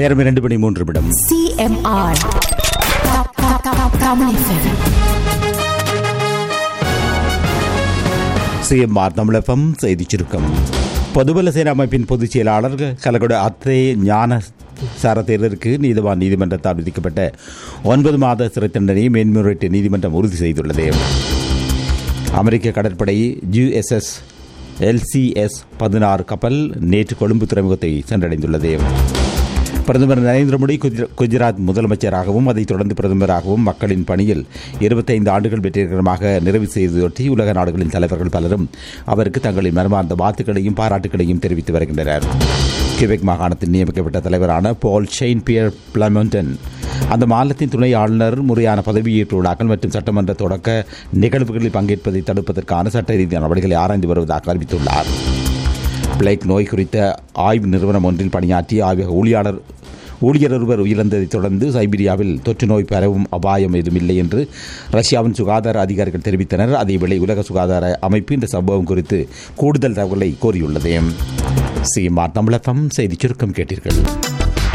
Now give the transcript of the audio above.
நேரம் இரண்டு மணி மூன்று நிமிடம் CMR. Ka- ka- ka- Kamal FM. CMR தமிழகம் செய்திச் சுருக்கம் பொதுபல சேனா அமைப்பின் பொதுச் செயலாளர் கலகொட அத்தே ஞான சாரத்தேரருக்கு நீதிவான் நீதிமன்றத்தால் விதிக்கப்பட்ட ஒன்பது மாத சிறை தண்டனையை மேன்முறையீட்டு நீதிமன்றம் உறுதி செய்துள்ளது அமெரிக்க கடற்படை யுஎஸ்எஸ் எல்சிஎஸ் பதினாறு கப்பல் நேற்று கொழும்பு துறைமுகத்தை சென்றடைந்துள்ளது பிரதமர் நரேந்திர மோடி குஜ- குஜராத் முதலமைச்சராகவும் அதைத் தொடர்ந்து பிரதமராகவும் மக்களின் பணியில் இருபத்தைந்து ஆண்டுகள் வெற்றிகரமாக நிறைவு செய்ததொட்டி உலக நாடுகளின் தலைவர்கள் பலரும் அவருக்கு தங்களின் மனமார்ந்த வாழ்த்துக்களையும் பாராட்டுகளையும் தெரிவித்து வருகின்றனர் கியூபெக் மாகாணத்தில் நியமிக்கப்பட்ட தலைவரான பால் ஷெயின் பியர் பிளமண்டன் அந்த மாநிலத்தின் துணை ஆளுநர் முறையான பதவியேற்பு விழாக்கள் மற்றும் சட்டமன்ற தொடக்க நிகழ்வுகளில் பங்கேற்பதை தடுப்பதற்கான சட்ட ரீதியான நடவடிக்கைகளை ஆராய்ந்து வருவதாக அறிவித்துள்ளார் பிளேக் நோய் குறித்த ஆய்வு நிறுவனம் ஒன்றில் பணியாற்றிய ஆய்வக ஊழியாளர் ஊழியர் ஒருவர் உயிரிழந்ததைத் தொடர்ந்து சைபீரியாவில் தொற்று நோய் பரவும் அபாயம் எதுவுமில்லை என்று ரஷ்யாவின் சுகாதார அதிகாரிகள் தெரிவித்தனர் அதேவேளை உலக சுகாதார அமைப்பு இந்த சம்பவம் குறித்து கூடுதல் தகவலை கோரியுள்ளது சிஎம்ஆர் தமிழகம் செய்திச் சுருக்கம் கேட்டீர்கள்